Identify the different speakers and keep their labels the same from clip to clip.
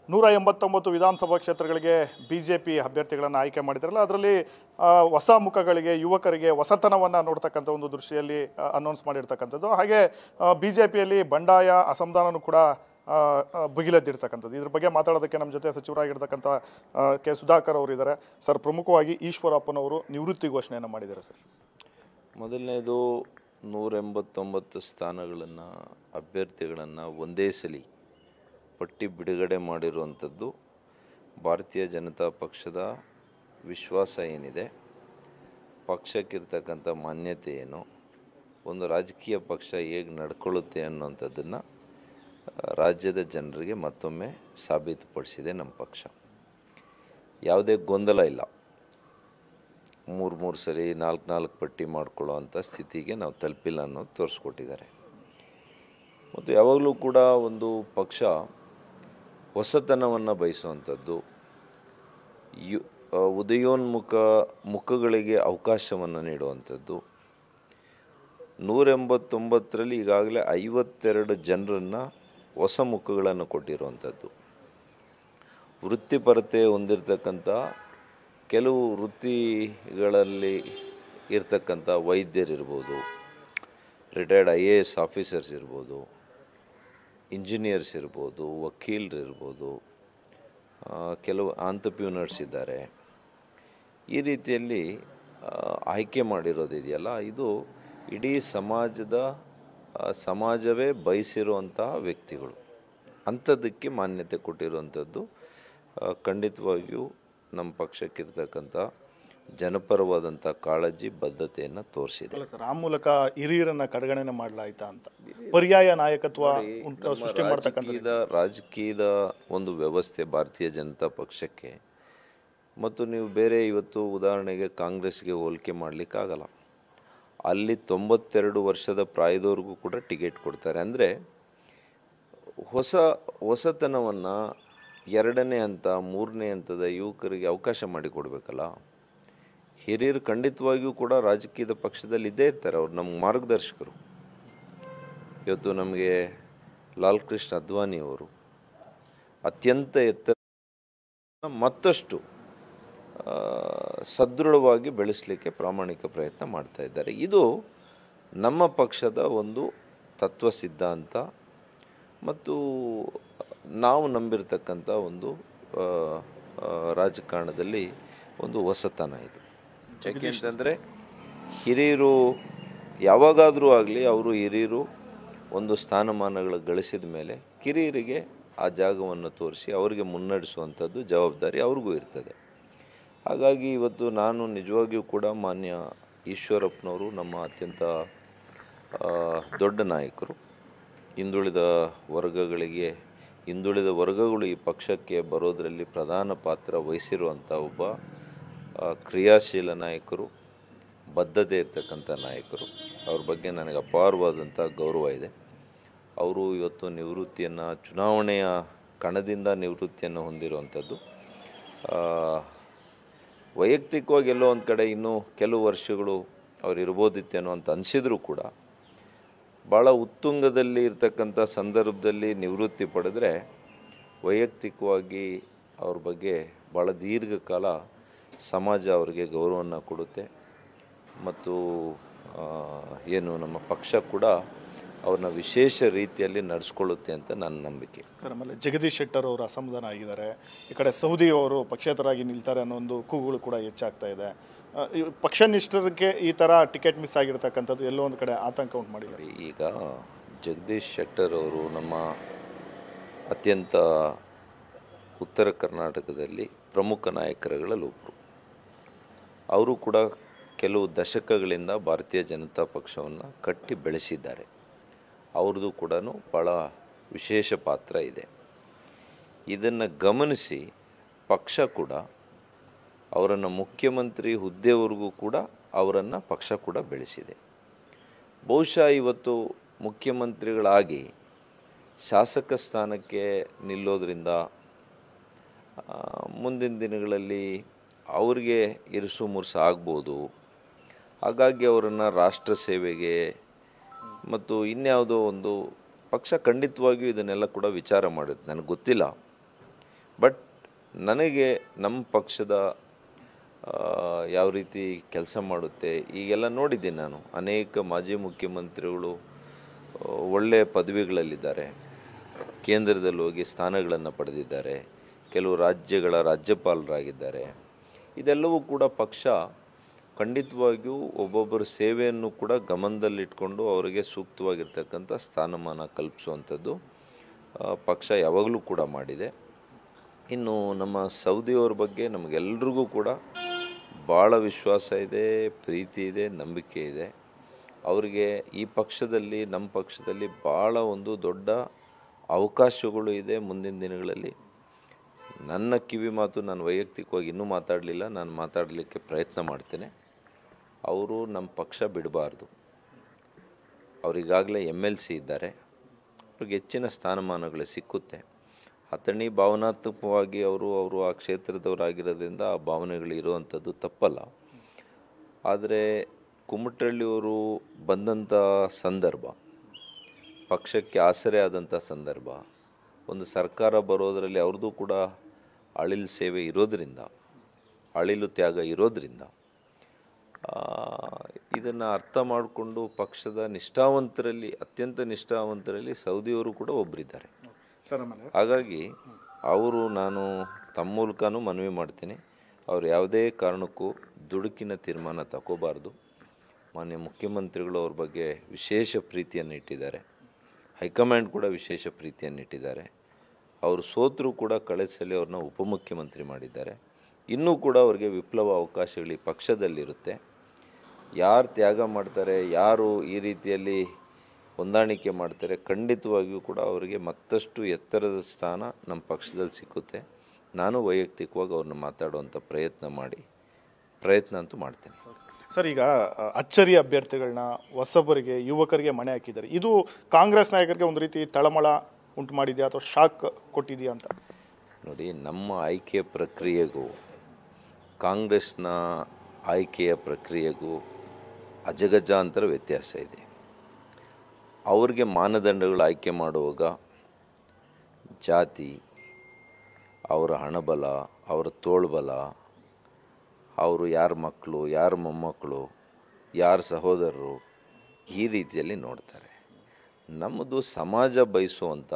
Speaker 1: ನೂರ ಎಂಬತ್ತೊಂಬತ್ತು ವಿಧಾನಸಭಾ ಕ್ಷೇತ್ರಗಳಿಗೆ ಬಿ ಜೆ ಪಿ ಅಭ್ಯರ್ಥಿಗಳನ್ನು ಆಯ್ಕೆ ಮಾಡಿದ್ರಲ್ಲ ಅದರಲ್ಲಿ ಆ, ಹೊಸ ಮುಖಗಳಿಗೆ ಯುವಕರಿಗೆ ಹೊಸತನವನ್ನು ನೋಡ್ತಕ್ಕಂಥ ಒಂದು ದೃಷ್ಟಿಯಲ್ಲಿ ಅನೌನ್ಸ್ ಮಾಡಿರ್ತಕ್ಕಂಥದ್ದು ಹಾಗೆ ಬಿ ಜೆ ಪಿಯಲ್ಲಿ ಬಂಡಾಯ ಅಸಮಾಧಾನನೂ ಕೂಡ ಆ, ಆ, ಭುಗಿಲೆದ್ದಿರ್ತಕ್ಕಂಥದ್ದು ಇದ್ರ ಬಗ್ಗೆ ಮಾತಾಡೋದಕ್ಕೆ ನಮ್ಮ ಜೊತೆ ಸಚಿವರಾಗಿರ್ತಕ್ಕಂಥ ಆ, ಕೆ ಸುಧಾಕರ್ ಅವರು ಇದ್ದಾರೆ ಸರ್ ಪ್ರಮುಖವಾಗಿ ಈಶ್ವರಪ್ಪನವರು ನಿವೃತ್ತಿ ಘೋಷಣೆಯನ್ನು ಮಾಡಿದ್ದಾರೆ ಸರ್
Speaker 2: ಮೊದಲನೇದು ನೂರ ಎಂಬತ್ತೊಂಬತ್ತು ಸ್ಥಾನಗಳನ್ನು ಅಭ್ಯರ್ಥಿಗಳನ್ನು ಒಂದೇ ಸಲಿ ಪಟ್ಟಿ ಬಿಡುಗಡೆ ಮಾಡಿರುವಂಥದ್ದು ಭಾರತೀಯ ಜನತಾ ಪಕ್ಷದ ವಿಶ್ವಾಸ ಏನಿದೆ ಪಕ್ಷಕ್ಕಿರ್ತಕ್ಕಂಥ ಮಾನ್ಯತೆ ಏನು ಒಂದು ರಾಜಕೀಯ ಪಕ್ಷ ಹೇಗೆ ನಡ್ಕೊಳ್ಳುತ್ತೆ ಅನ್ನೋಂಥದ್ದನ್ನು ರಾಜ್ಯದ ಜನರಿಗೆ ಮತ್ತೊಮ್ಮೆ ಸಾಬೀತುಪಡಿಸಿದೆ ನಮ್ಮ ಪಕ್ಷ ಯಾವುದೇ ಗೊಂದಲ ಇಲ್ಲ ಮೂರು ಮೂರು ಸರಿ ನಾಲ್ಕು ನಾಲ್ಕು ಪಟ್ಟಿ ಮಾಡ್ಕೊಳ್ಳೋ ಅಂಥ ಸ್ಥಿತಿಗೆ ನಾವು ತಲುಪಿಲ್ಲ ಅನ್ನೋದು ತೋರಿಸ್ಕೊಟ್ಟಿದ್ದಾರೆ ಮತ್ತು ಯಾವಾಗಲೂ ಕೂಡ ಒಂದು ಪಕ್ಷ ಹೊಸತನವನ್ನು ಬಯಸುವಂಥದ್ದು ಯು ಆ, ಉದಯೋನ್ಮುಖ ಮುಖಗಳಿಗೆ ಅವಕಾಶವನ್ನು ನೀಡುವಂಥದ್ದು ನೂರ ಎಂಬತ್ತೊಂಬತ್ತರಲ್ಲಿ ಈಗಾಗಲೇ ಐವತ್ತೆರಡು ಜನರನ್ನು ಹೊಸ ಮುಖಗಳನ್ನು ಕೊಟ್ಟಿರುವಂಥದ್ದು ವೃತ್ತಿಪರತೆ ಹೊಂದಿರತಕ್ಕಂಥ ಕೆಲವು ವೃತ್ತಿಗಳಲ್ಲಿ ಇರ್ತಕ್ಕಂಥ ವೈದ್ಯರಿರ್ಬೋದು retired I A S officers ಇರ್ಬೋದು ಇಂಜಿನಿಯರ್ಸ್ ಇರ್ಬೋದು ವಕೀಲರು ಇರ್ಬೋದು ಆ, ಕೆಲವು ಆಂತಪ್ಯೂನರ್ಸ್ ಇದ್ದಾರೆ ಈ ರೀತಿಯಲ್ಲಿ ಆ, ಆಯ್ಕೆ ಮಾಡಿರೋದಿದೆಯಲ್ಲ ಇದು ಇಡೀ ಸಮಾಜದ ಆ, ಸಮಾಜವೇ ಬಯಸಿರುವಂತಹ ವ್ಯಕ್ತಿಗಳು ಅಂಥದ್ದಕ್ಕೆ ಮಾನ್ಯತೆ ಕೊಟ್ಟಿರುವಂಥದ್ದು ಆ, ಖಂಡಿತವಾಗಿಯೂ ನಮ್ಮ ಪಕ್ಷಕ್ಕಿರ್ತಕ್ಕಂಥ ಜನಪರವಾದಂಥ ಕಾಳಜಿ ಬದ್ಧತೆಯನ್ನು ತೋರಿಸಿದೆ
Speaker 1: ಅಲ್ಲ ಸರ್ ಆ ಮೂಲಕ ಹಿರಿಯರನ್ನ ಕಡೆಗಣನೆ ಮಾಡಲಾಯ್ತಾ ಅಂತ ಪರ್ಯಾಯ ನಾಯಕತ್ವ ಉಂಟು-
Speaker 2: ನಮ್ಮ
Speaker 1: ಸೃಷ್ಟಿ ಮಾಡ್ತಕ್ಕಂಥ
Speaker 2: ರಾಜಕೀಯದ ರಾಜಕೀಯದ ಒಂದು ವ್ಯವಸ್ಥೆ ಭಾರತೀಯ ಜನತಾ ಪಕ್ಷಕ್ಕೆ ಮತ್ತು ನೀವು ಬೇರೆ ಇವತ್ತು ಉದಾಹರಣೆಗೆ ಕಾಂಗ್ರೆಸ್ಗೆ ಹೋಲಿಕೆ ಮಾಡಲಿಕ್ಕಾಗಲ್ಲ ಅಲ್ಲಿ ತೊಂಬತ್ತೆರಡು ವರ್ಷದ ಪ್ರಾಯದವ್ರಿಗೂ ಕೂಡ ಟಿಕೆಟ್ ಕೊಡ್ತಾರೆ ಅಂದರೆ ಹೊಸ ಹೊಸತನವನ್ನು ಎರಡನೇ ಹಂತ ಮೂರನೇ ಹಂತದ ಯುವಕರಿಗೆ ಅವಕಾಶ ಮಾಡಿಕೊಡ್ಬೇಕಲ್ಲ ಹಿರಿಯರು ಖಂಡಿತವಾಗಿಯೂ ಕೂಡ ರಾಜಕೀಯದ ಪಕ್ಷದಲ್ಲಿ ಇದ್ದೇ ಇರ್ತಾರೆ ಅವ್ರು ನಮ್ಗೆ ಮಾರ್ಗದರ್ಶಕರು ಇವತ್ತು ನಮಗೆ ಲಾಲ್ ಕೃಷ್ಣ ಅದ್ವಾನಿ ಅವರು ಅತ್ಯಂತ ಎತ್ತರ ಮತ್ತಷ್ಟು ಆ, ಸದೃಢವಾಗಿ ಬೆಳೆಸಲಿಕ್ಕೆ ಪ್ರಾಮಾಣಿಕ ಪ್ರಯತ್ನ ಮಾಡ್ತಾ ಇದ್ದಾರೆ ಇದು ನಮ್ಮ ಪಕ್ಷದ ಒಂದು ತತ್ವ ಸಿದ್ಧಾಂತ ಮತ್ತು ನಾವು ನಂಬಿರ್ತಕ್ಕಂಥ ಒಂದು ಆ, ಆ, ರಾಜಕಾರಣದಲ್ಲಿ ಒಂದು ಹೊಸತನ ಇದು ಯಾಕೆ ಅಂತಂದರೆ ಹಿರಿಯರು ಯಾವಾಗಾದರೂ ಆಗಲಿ ಅವರು ಹಿರಿಯರು ಒಂದು ಸ್ಥಾನಮಾನಗಳು ಗಳಿಸಿದ ಮೇಲೆ ಕಿರಿಯರಿಗೆ ಆ ಜಾಗವನ್ನು ತೋರಿಸಿ ಅವರಿಗೆ ಮುನ್ನಡೆಸುವಂಥದ್ದು ಜವಾಬ್ದಾರಿ ಅವ್ರಿಗೂ ಇರ್ತದೆ ಹಾಗಾಗಿ ಇವತ್ತು ನಾನು ನಿಜವಾಗಿಯೂ ಕೂಡ ಮಾನ್ಯ ಈಶ್ವರಪ್ಪನವರು ನಮ್ಮ ಅತ್ಯಂತ ಆ, ದೊಡ್ಡ ನಾಯಕರು ಹಿಂದುಳಿದ ವರ್ಗಗಳಿಗೆ ಹಿಂದುಳಿದ ವರ್ಗಗಳು ಈ ಪಕ್ಷಕ್ಕೆ ಬರೋದರಲ್ಲಿ ಪ್ರಧಾನ ಪಾತ್ರ ವಹಿಸಿರುವಂಥ ಒಬ್ಬ ಆ, ಕ್ರಿಯಾಶೀಲ ನಾಯಕರು ಬದ್ಧತೆ ಇರ್ತಕ್ಕಂಥ ನಾಯಕರು ಅವ್ರ ಬಗ್ಗೆ ನನಗೆ ಅಪಾರವಾದಂಥ ಗೌರವ ಇದೆ ಅವರು ಇವತ್ತು ನಿವೃತ್ತಿಯನ್ನು ಚುನಾವಣೆಯ ಕಣದಿಂದ ನಿವೃತ್ತಿಯನ್ನು ಹೊಂದಿರುವಂಥದ್ದು ಆ, ವೈಯಕ್ತಿಕವಾಗಿ ಎಲ್ಲೋ ಒಂದು ಕಡೆ ಇನ್ನೂ ಕೆಲವು ವರ್ಷಗಳು ಅವ್ರು ಇರ್ಬೋದಿತ್ತೇನೋ ಅಂತ ಅನಿಸಿದ್ರು ಕೂಡ ಭಾಳ ಉತ್ತುಂಗದಲ್ಲಿ ಇರ್ತಕ್ಕಂಥ ಸಂದರ್ಭದಲ್ಲಿ ನಿವೃತ್ತಿ ಪಡೆದ್ರೆ ವೈಯಕ್ತಿಕವಾಗಿ ಅವ್ರ ಬಗ್ಗೆ ಭಾಳ ದೀರ್ಘಕಾಲ ಸಮಾಜ ಅವರಿಗೆ ಗೌರವವನ್ನು ಕೊಡುತ್ತೆ ಮತ್ತು ಆ, ಏನು ನಮ್ಮ ಪಕ್ಷ ಕೂಡ ಅವ್ರನ್ನ ವಿಶೇಷ ರೀತಿಯಲ್ಲಿ ನಡೆಸ್ಕೊಳ್ಳುತ್ತೆ ಅಂತ ನನ್ನ ನಂಬಿಕೆ
Speaker 1: ಸರ್ ಆಮೇಲೆ ಜಗದೀಶ್ ಶೆಟ್ಟರ್ ಅವರು ಅಸಮಾಧಾನ ಆಗಿದ್ದಾರೆ ಈ ಕಡೆ ಸೌದಿ ಅವರು ಪಕ್ಷೇತರಾಗಿ ನಿಲ್ತಾರೆ ಅನ್ನೋ ಒಂದು ಕೂಗುಗಳು ಕೂಡ ಹೆಚ್ಚಾಗ್ತಾ ಇದೆ ಆ, ಈ ಪಕ್ಷನಿಷ್ಠರಿಗೆ ಈ ಥರ ಟಿಕೆಟ್ ಮಿಸ್ ಆಗಿರ್ತಕ್ಕಂಥದ್ದು ಎಲ್ಲೋ ಒಂದು ಕಡೆ ಆತಂಕ ಉಂಟು ಮಾಡಿದ್ದಾರೆ
Speaker 2: ಈಗ ಜಗದೀಶ್ ಶೆಟ್ಟರ್ ಅವರು ನಮ್ಮ ಅತ್ಯಂತ ಉತ್ತರ ಕರ್ನಾಟಕದಲ್ಲಿ ಪ್ರಮುಖ ನಾಯಕರುಗಳಲ್ಲಿ ಒಬ್ಬರು ಅವರು ಕೂಡ ಕೆಲವು ದಶಕಗಳಿಂದ ಭಾರತೀಯ ಜನತಾ ಪಕ್ಷವನ್ನು ಕಟ್ಟಿ ಬೆಳೆಸಿದ್ದಾರೆ ಅವ್ರದ್ದು ಕೂಡ ಭಾಳ ವಿಶೇಷ ಪಾತ್ರ ಇದೆ ಇದನ್ನು ಗಮನಿಸಿ ಪಕ್ಷ ಕೂಡ ಅವರನ್ನು ಮುಖ್ಯಮಂತ್ರಿ ಹುದ್ದೆವರೆಗೂ ಕೂಡ ಅವರನ್ನು ಪಕ್ಷ ಕೂಡ ಬೆಳೆಸಿದೆ ಬಹುಶಃ ಇವತ್ತು ಮುಖ್ಯಮಂತ್ರಿಗಳಾಗಿ ಶಾಸಕ ಸ್ಥಾನಕ್ಕೆ ನಿಲ್ಲೋದ್ರಿಂದ ಆ, ಮುಂದಿನ ದಿನಗಳಲ್ಲಿ ಅವ್ರಿಗೆ ಇರುಸು ಮುರುಸು ಆಗ್ಬೋದು ಹಾಗಾಗಿ ಅವರನ್ನು ರಾಷ್ಟ್ರ ಸೇವೆಗೆ ಮತ್ತು ಇನ್ಯಾವುದೋ ಒಂದು ಪಕ್ಷ ಖಂಡಿತವಾಗಿಯೂ ಇದನ್ನೆಲ್ಲ ಕೂಡ ವಿಚಾರ ಮಾಡುತ್ತೆ ನನಗೆ ಗೊತ್ತಿಲ್ಲ ಬಟ್ ನನಗೆ ನಮ್ಮ ಪಕ್ಷದ ಆ, ಯಾವ ರೀತಿ ಕೆಲಸ ಮಾಡುತ್ತೆ ಈಗೆಲ್ಲ ನೋಡಿದ್ದೀನಿ ನಾನು ಅನೇಕ ಮಾಜಿ ಮುಖ್ಯಮಂತ್ರಿಗಳು ಆ, ಒಳ್ಳೆಯ ಪದವಿಗಳಲ್ಲಿದ್ದಾರೆ ಕೇಂದ್ರದಲ್ಲಿ ಹೋಗಿ ಸ್ಥಾನಗಳನ್ನು ಪಡೆದಿದ್ದಾರೆ ಕೆಲವು ರಾಜ್ಯಗಳ ರಾಜ್ಯಪಾಲರಾಗಿದ್ದಾರೆ ಇದೆಲ್ಲವೂ ಕೂಡ ಪಕ್ಷ ಖಂಡಿತವಾಗಿಯೂ ಒಬ್ಬೊಬ್ಬರ ಸೇವೆಯನ್ನು ಕೂಡ ಗಮನದಲ್ಲಿಟ್ಕೊಂಡು ಅವರಿಗೆ ಸೂಕ್ತವಾಗಿರ್ತಕ್ಕಂಥ ಸ್ಥಾನಮಾನ ಕಲ್ಪಿಸುವಂಥದ್ದು ಆ, ಪಕ್ಷ ಯಾವಾಗಲೂ ಕೂಡ ಮಾಡಿದೆ ಇನ್ನು ನಮ್ಮ ಸೌದಿಯವ್ರ ಬಗ್ಗೆ ನಮಗೆಲ್ರಿಗೂ ಕೂಡ ಭಾಳ ವಿಶ್ವಾಸ ಇದೆ ಪ್ರೀತಿ ಇದೆ ನಂಬಿಕೆ ಇದೆ ಅವರಿಗೆ ಈ ಪಕ್ಷದಲ್ಲಿ ನಮ್ಮ ಪಕ್ಷದಲ್ಲಿ ಭಾಳ ಒಂದು ದೊಡ್ಡ ಅವಕಾಶಗಳು ಇದೆ ಮುಂದಿನ ದಿನಗಳಲ್ಲಿ ನನ್ನ ಕಿವಿ ಮಾತು ನಾನು ವೈಯಕ್ತಿಕವಾಗಿ ಇನ್ನೂ ಮಾತಾಡಲಿಲ್ಲ ನಾನು ಮಾತಾಡಲಿಕ್ಕೆ ಪ್ರಯತ್ನ ಮಾಡ್ತೇನೆ ಅವರು ನಮ್ಮ ಪಕ್ಷ ಬಿಡಬಾರ್ದು ಅವರಿಗಾಗಲೇ ಎಮ್ ಎಲ್ ಸಿ ಇದ್ದಾರೆ ಅವ್ರಿಗೆ ಹೆಚ್ಚಿನ ಸ್ಥಾನಮಾನಗಳು ಸಿಕ್ಕುತ್ತೆ ಅಥಣಿ ಭಾವನಾತ್ಮಕವಾಗಿ ಅವರು ಅವರು ಆ ಕ್ಷೇತ್ರದವರಾಗಿರೋದ್ರಿಂದ ಆ ಭಾವನೆಗಳು ಇರುವಂಥದ್ದು ತಪ್ಪಲ್ಲ ಆದರೆ ಕುಮಟಳ್ಳಿಯವರು ಬಂದಂಥ ಸಂದರ್ಭ ಪಕ್ಷಕ್ಕೆ ಆಸರೆ ಆದಂಥ ಸಂದರ್ಭ ಒಂದು ಸರ್ಕಾರ ಬರೋದರಲ್ಲಿ ಅವ್ರದ್ದು ಕೂಡ ಅಳಿಲು ಸೇವೆ ಇರೋದರಿಂದ ಅಳಿಲು ತ್ಯಾಗ ಇರೋದರಿಂದ ಇದನ್ನು ಅರ್ಥ ಮಾಡಿಕೊಂಡು ಪಕ್ಷದ ನಿಷ್ಠಾವಂತರಲ್ಲಿ ಅತ್ಯಂತ ನಿಷ್ಠಾವಂತರಲ್ಲಿ ಸೌದಿಯವರು ಕೂಡ ಒಬ್ಬರಿದ್ದಾರೆ
Speaker 1: ಸರ್ ಆಮೇಲೆ
Speaker 2: ಹಾಗಾಗಿ ಅವರು ನಾನು ತಮ್ಮ ಮೂಲಕನೂ ಮನವಿ ಮಾಡ್ತೀನಿ ಅವ್ರು ಯಾವುದೇ ಕಾರಣಕ್ಕೂ ದುಡುಕಿನ ತೀರ್ಮಾನ ತಗೋಬಾರ್ದು ಮಾನ್ಯ ಮುಖ್ಯಮಂತ್ರಿಗಳು ಅವ್ರ ಬಗ್ಗೆ ವಿಶೇಷ ಪ್ರೀತಿಯನ್ನು ಇಟ್ಟಿದ್ದಾರೆ ಹೈಕಮಾಂಡ್ ಕೂಡ ವಿಶೇಷ ಪ್ರೀತಿಯನ್ನು ಇಟ್ಟಿದ್ದಾರೆ ಅವರು ಸೋತರೂ ಕೂಡ ಕಳೆದ ಸಲ ಅವ್ರನ್ನ ಉಪಮುಖ್ಯಮಂತ್ರಿ ಮಾಡಿದ್ದಾರೆ ಇನ್ನೂ ಕೂಡ ಅವರಿಗೆ ವಿಪ್ಲವ ಅವಕಾಶಗಳು ಈ ಪಕ್ಷದಲ್ಲಿರುತ್ತೆ ಯಾರು ತ್ಯಾಗ ಮಾಡ್ತಾರೆ ಯಾರು ಈ ರೀತಿಯಲ್ಲಿ ಹೊಂದಾಣಿಕೆ ಮಾಡ್ತಾರೆ ಖಂಡಿತವಾಗಿಯೂ ಕೂಡ ಅವರಿಗೆ ಮತ್ತಷ್ಟು ಎತ್ತರದ ಸ್ಥಾನ ನಮ್ಮ ಪಕ್ಷದಲ್ಲಿ ಸಿಕ್ಕುತ್ತೆ ನಾನು ವೈಯಕ್ತಿಕವಾಗಿ ಅವ್ರನ್ನ ಮಾತಾಡುವಂಥ ಪ್ರಯತ್ನ ಮಾಡಿ ಪ್ರಯತ್ನ ಅಂತೂ ಮಾಡ್ತೇನೆ
Speaker 1: ಸರ್ ಈಗ ಅ, ಅಚ್ಚರಿ ಅಭ್ಯರ್ಥಿಗಳನ್ನ ಹೊಸಬರಿಗೆ ಯುವಕರಿಗೆ ಮಣೆ ಹಾಕಿದ್ದಾರೆ ಇದು ಕಾಂಗ್ರೆಸ್ ನಾಯಕರಿಗೆ ಒಂದು ರೀತಿ ತಳಮಳ ಉಂಟು ಮಾಡಿದೆಯಾ ಅಥವಾ ಶಾಕ್ ಕೊಟ್ಟಿದೆಯಾ ಅಂತ
Speaker 2: ನೋಡಿ ನಮ್ಮ ಆಯ್ಕೆಯ ಪ್ರಕ್ರಿಯೆಗೂ ಕಾಂಗ್ರೆಸ್ನ ಆಯ್ಕೆಯ ಪ್ರಕ್ರಿಯೆಗೂ ಅಜಗಜಾಂತರ ವ್ಯತ್ಯಾಸ ಇದೆ ಅವ್ರಿಗೆ ಮಾನದಂಡಗಳು ಆಯ್ಕೆ ಮಾಡುವಾಗ ಜಾತಿ ಅವರ ಹಣಬಲ ಅವರ ತೋಳ್ಬಲ ಅವರು ಯಾರ ಮಕ್ಕಳು ಯಾರ ಮೊಮ್ಮಕ್ಕಳು ಯಾರ ಸಹೋದರರು ಈ ರೀತಿಯಲ್ಲಿ ನೋಡ್ತಾರೆ ನಮ್ಮದು ಸಮಾಜ ಬಯಸುವಂಥ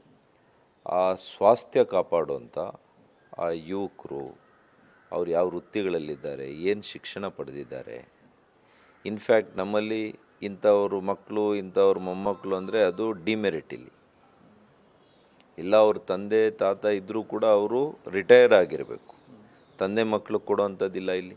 Speaker 2: ಆ ಸ್ವಾಸ್ಥ್ಯ ಕಾಪಾಡುವಂಥ ಆ ಯುವಕರು ಅವ್ರು ಯಾವ ವೃತ್ತಿಗಳಲ್ಲಿದ್ದಾರೆ ಏನು ಶಿಕ್ಷಣ ಪಡೆದಿದ್ದಾರೆ ಇನ್ಫ್ಯಾಕ್ಟ್ ನಮ್ಮಲ್ಲಿ ಇಂಥವ್ರ ಮಕ್ಕಳು ಇಂಥವ್ರ ಮೊಮ್ಮಕ್ಕಳು ಅಂದರೆ ಅದು ಡಿಮೆರಿಟ್ ಇಲ್ಲಿ ಇಲ್ಲ ಅವ್ರ ತಂದೆ ತಾತ ಇದ್ದರೂ ಕೂಡ ಅವರು ರಿಟೈರ್ ಆಗಿರಬೇಕು ತಂದೆ ಮಕ್ಕಳು ಕೊಡೋವಂಥದ್ದಿಲ್ಲ ಇಲ್ಲಿ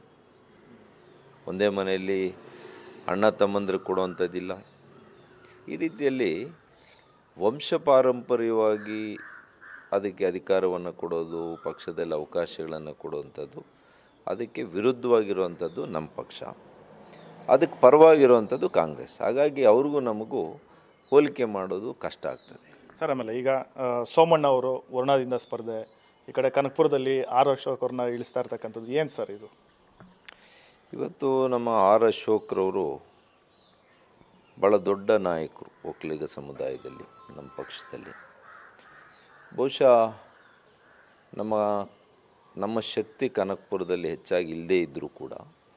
Speaker 2: ಒಂದೇ ಮನೆಯಲ್ಲಿ ಅಣ್ಣ ತಮ್ಮಂದ್ರೆ ಕೊಡುವಂಥದ್ದಿಲ್ಲ ಈ ರೀತಿಯಲ್ಲಿ ವಂಶ ಪಾರಂಪರ್ಯವಾಗಿ ಅದಕ್ಕೆ ಅಧಿಕಾರವನ್ನು ಕೊಡೋದು ಪಕ್ಷದಲ್ಲಿ ಅವಕಾಶಗಳನ್ನು ಕೊಡುವಂಥದ್ದು ಅದಕ್ಕೆ ವಿರುದ್ಧವಾಗಿರುವಂಥದ್ದು ನಮ್ಮ ಪಕ್ಷ ಅದಕ್ಕೆ ಪರವಾಗಿರುವಂಥದ್ದು ಕಾಂಗ್ರೆಸ್ ಹಾಗಾಗಿ ಅವ್ರಿಗೂ ನಮಗೂ ಹೋಲಿಕೆ ಮಾಡೋದು ಕಷ್ಟ ಆಗ್ತದೆ
Speaker 1: ಸರ್ ಆಮೇಲೆ ಈಗ ಆ, ಸೋಮಣ್ಣ ಅವರು ವರ್ಣದಿಂದ ಸ್ಪರ್ಧೆ ಈ ಕಡೆ ಕನಕಪುರದಲ್ಲಿ ಆರ್ ಅಶೋಕ್ ಅವ್ರನ್ನ ಇಳಿಸ್ತಾ ಇರ್ತಕ್ಕಂಥದ್ದು ಏನು ಸರ್ ಇದು
Speaker 2: ಇವತ್ತು ನಮ್ಮ ಆರ್ ಅಶೋಕ್ರವರು ಭಾಳ ದೊಡ್ಡ ನಾಯಕರು ಒಕ್ಕಲಿಗ ಸಮುದಾಯದಲ್ಲಿ ನಮ್ಮ ಪಕ್ಷದಲ್ಲಿ ಬಹುಶಃ ನಮ್ಮ ನಮ್ಮ ಶಕ್ತಿ ಕನಕಪುರದಲ್ಲಿ ಹೆಚ್ಚಾಗಿ ಇಲ್ಲದೇ ಇದ್ದರೂ ಕೂಡ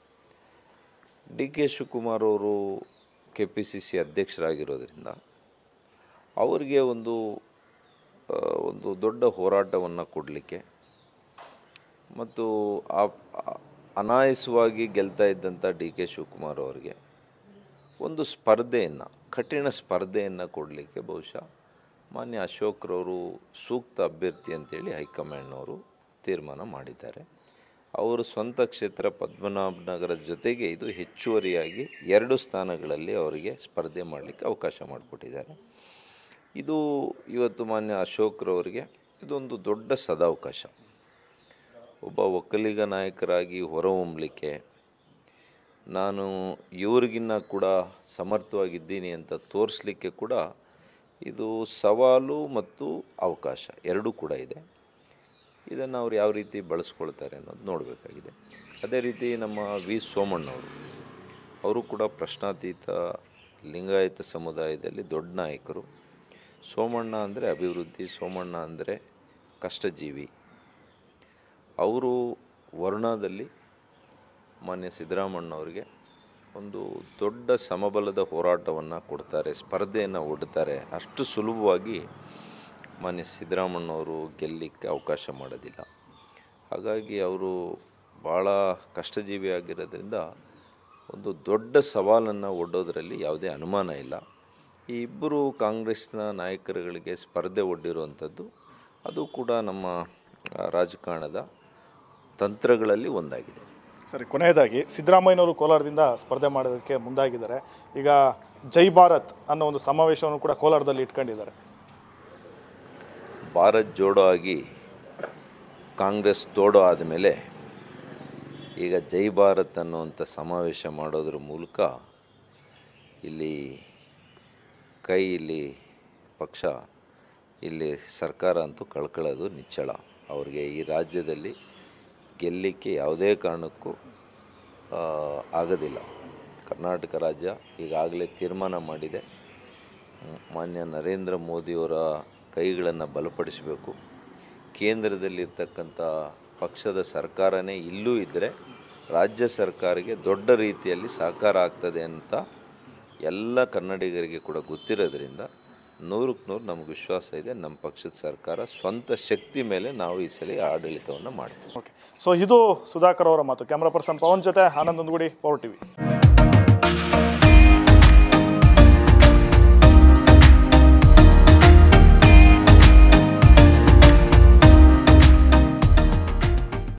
Speaker 2: ಡಿ ಕೆ ಶಿವಕುಮಾರ್ ಅವರು ಕೆ ಪಿ ಸಿ ಸಿ ಅಧ್ಯಕ್ಷರಾಗಿರೋದ್ರಿಂದ ಅವರಿಗೆ ಒಂದು ಆ, ಒಂದು ದೊಡ್ಡ ಹೋರಾಟವನ್ನು ಕೊಡಲಿಕ್ಕೆ ಮತ್ತು ಆ ಆ- ಅನಾಯಸವಾಗಿ ಗೆಲ್ತಾ ಇದ್ದಂಥ ಡಿ ಕೆ ಶಿವಕುಮಾರ್ ಅವರಿಗೆ ಒಂದು ಸ್ಪರ್ಧೆಯನ್ನು ಕಠಿಣ ಸ್ಪರ್ಧೆಯನ್ನು ಕೊಡಲಿಕ್ಕೆ ಬಹುಶಃ ಮಾನ್ಯ ಅಶೋಕ್ರವರು ಸೂಕ್ತ ಅಭ್ಯರ್ಥಿ ಅಂತೇಳಿ ಹೈಕಮಾಂಡ್ನವರು ತೀರ್ಮಾನ ಮಾಡಿದ್ದಾರೆ ಅವರು ಸ್ವಂತ ಕ್ಷೇತ್ರ ಪದ್ಮನಾಭನಗರ ಜೊತೆಗೆ ಇದು ಹೆಚ್ಚುವರಿಯಾಗಿ ಎರಡು ಸ್ಥಾನಗಳಲ್ಲಿ ಅವರಿಗೆ ಸ್ಪರ್ಧೆ ಮಾಡಲಿಕ್ಕೆ ಅವಕಾಶ ಮಾಡಿಕೊಟ್ಟಿದ್ದಾರೆ ಇದು ಇವತ್ತು ಮಾನ್ಯ ಅಶೋಕ್ರವರಿಗೆ ಇದೊಂದು ದೊಡ್ಡ ಸದಾವಕಾಶ ಒಬ್ಬ ಒಕ್ಕಲಿಗ ನಾಯಕರಾಗಿ ಹೊರಹೊಮ್ಮಲಿಕ್ಕೆ ನಾನು ಇವ್ರಿಗಿನ್ನ ಕೂಡ ಸಮರ್ಥವಾಗಿದ್ದೀನಿ ಅಂತ ತೋರಿಸ್ಲಿಕ್ಕೆ ಕೂಡ ಇದು ಸವಾಲು ಮತ್ತು ಅವಕಾಶ ಎರಡೂ ಕೂಡ ಇದೆ ಇದನ್ನು ಅವ್ರು ಯಾವ ರೀತಿ ಬಳಸ್ಕೊಳ್ತಾರೆ ಅನ್ನೋದು ನೋಡಬೇಕಾಗಿದೆ ಅದೇ ರೀತಿ ನಮ್ಮ ವಿ ಸೋಮಣ್ಣವರು ಅವರು ಕೂಡ ಪ್ರಶ್ನಾತೀತ ಲಿಂಗಾಯತ ಸಮುದಾಯದಲ್ಲಿ ದೊಡ್ಡ ನಾಯಕರು ಸೋಮಣ್ಣ ಅಂದರೆ ಅಭಿವೃದ್ಧಿ ಸೋಮಣ್ಣ ಅಂದರೆ ಕಷ್ಟಜೀವಿ ಅವರು ವರ್ಣದಲ್ಲಿ ಮಾನ್ಯ ಸಿದ್ದರಾಮಣ್ಣವರಿಗೆ ಒಂದು ದೊಡ್ಡ ಸಮಬಲದ ಹೋರಾಟವನ್ನು ಕೊಡ್ತಾರೆ ಸ್ಪರ್ಧೆಯನ್ನು ಒಡ್ತಾರೆ ಅಷ್ಟು ಸುಲಭವಾಗಿ ಮಾನ್ಯ ಸಿದ್ದರಾಮಣ್ಣವರು ಗೆಲ್ಲಲಿಕ್ಕೆ ಅವಕಾಶ ಮಾಡೋದಿಲ್ಲ ಹಾಗಾಗಿ ಅವರು ಭಾಳ ಕಷ್ಟಜೀವಿ ಆಗಿರೋದ್ರಿಂದ ಒಂದು ದೊಡ್ಡ ಸವಾಲನ್ನು ಒಡ್ಡೋದರಲ್ಲಿ ಯಾವುದೇ ಅನುಮಾನ ಇಲ್ಲ ಈ ಇಬ್ಬರು ಕಾಂಗ್ರೆಸ್ನ ನಾಯಕರುಗಳಿಗೆ ಸ್ಪರ್ಧೆ ಒಡ್ಡಿರುವಂಥದ್ದು ಅದು ಕೂಡ ನಮ್ಮ ಆ, ರಾಜಕಾರಣದ ತಂತ್ರಗಳಲ್ಲಿ ಒಂದಾಗಿದೆ
Speaker 1: ಸರಿ ಕೊನೆಯದಾಗಿ ಸಿದ್ದರಾಮಯ್ಯನವರು ಕೋಲಾರದಿಂದ ಸ್ಪರ್ಧೆ ಮಾಡೋದಕ್ಕೆ ಮುಂದಾಗಿದ್ದಾರೆ ಈಗ ಜೈ ಭಾರತ್ ಅನ್ನೋ ಒಂದು ಸಮಾವೇಶವನ್ನು ಕೂಡ ಕೋಲಾರದಲ್ಲಿ ಇಟ್ಕೊಂಡಿದ್ದಾರೆ
Speaker 2: ಭಾರತ್ ಜೋಡೋ ಆಗಿ ಕಾಂಗ್ರೆಸ್ ತೋಡೋ ಆದಮೇಲೆ ಈಗ ಜೈ ಭಾರತ್ ಅನ್ನುವಂಥ ಸಮಾವೇಶ ಮಾಡೋದ್ರ ಮೂಲಕ ಇಲ್ಲಿ ಕೈ ಇಲ್ಲಿ ಪಕ್ಷ ಇಲ್ಲಿ ಸರ್ಕಾರ ಅಂತೂ ಕಳ್ಕೊಳ್ಳೋದು ನಿಚ್ಚಳ ಅವ್ರಿಗೆ ಈ ರಾಜ್ಯದಲ್ಲಿ ಗೆಲ್ಲಲಿಕ್ಕೆ ಯಾವುದೇ ಕಾರಣಕ್ಕೂ ಆ, ಆಗೋದಿಲ್ಲ ಕರ್ನಾಟಕ ರಾಜ್ಯ ಈಗಾಗಲೇ ತೀರ್ಮಾನ ಮಾಡಿದೆ ಮ್- ಮಾನ್ಯ ನರೇಂದ್ರ ಮೋದಿಯವರ ಕೈಗಳನ್ನು ಬಲಪಡಿಸಬೇಕು ಕೇಂದ್ರದಲ್ಲಿರ್ತಕ್ಕಂಥ ಪಕ್ಷದ ಸರ್ಕಾರನೇ ಇಲ್ಲೂ ಇದ್ದರೆ ರಾಜ್ಯ ಸರ್ಕಾರಕ್ಕೆ ದೊಡ್ಡ ರೀತಿಯಲ್ಲಿ ಸಹಕಾರ ಆಗ್ತದೆ ಅಂತ ಎಲ್ಲ ಕನ್ನಡಿಗರಿಗೆ ಕೂಡ ಗೊತ್ತಿರೋದ್ರಿಂದ ನೂರಕ್ಕೆ ನೂರು ನಮ್ಗೆ ವಿಶ್ವಾಸ ಇದೆ ನಮ್ಮ ಪಕ್ಷದ ಸರ್ಕಾರ ಸ್ವಂತ ಶಕ್ತಿ ಮೇಲೆ ನಾವು ಈ ಸಲ ಆಡಳಿತವನ್ನು ಮಾಡ್ತೀವಿ
Speaker 1: ಓಕೆ ಸೊ ಇದು ಸುಧಾಕರ್ ಅವರ ಮಾತು ಕ್ಯಾಮ್ರಾ ಪರ್ಸನ್ ಪವನ್ ಜೊತೆ ಆನಂದ್ ಒಂದುಗುಡಿ ಪವರ್ ಟಿವಿ